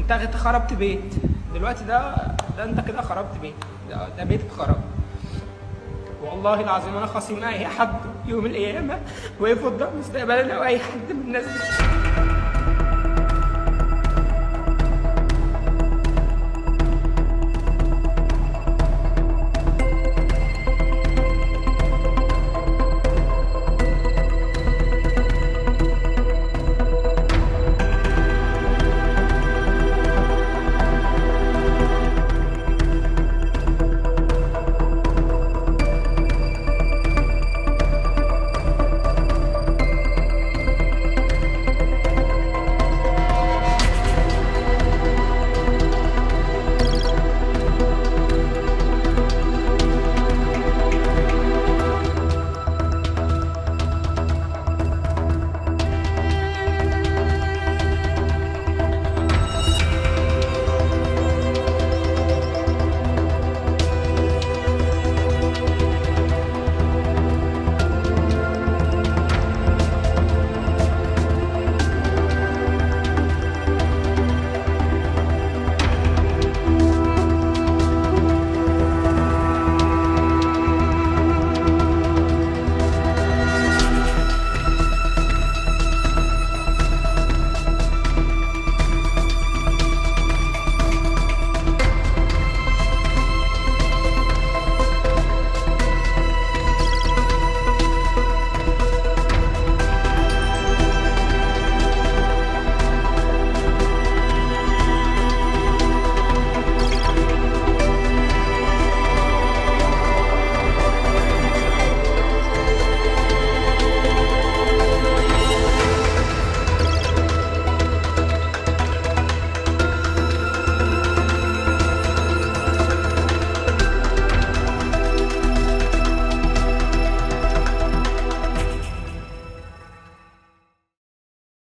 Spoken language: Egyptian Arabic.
انت انت خربت بيت دلوقتي ده ده انت كده خربت بيت ده, ده بيتك خرب والله العظيم انا خصيم اي حد يوم القيامه ويقف قدام مستقبلنا واي حد من الناس دي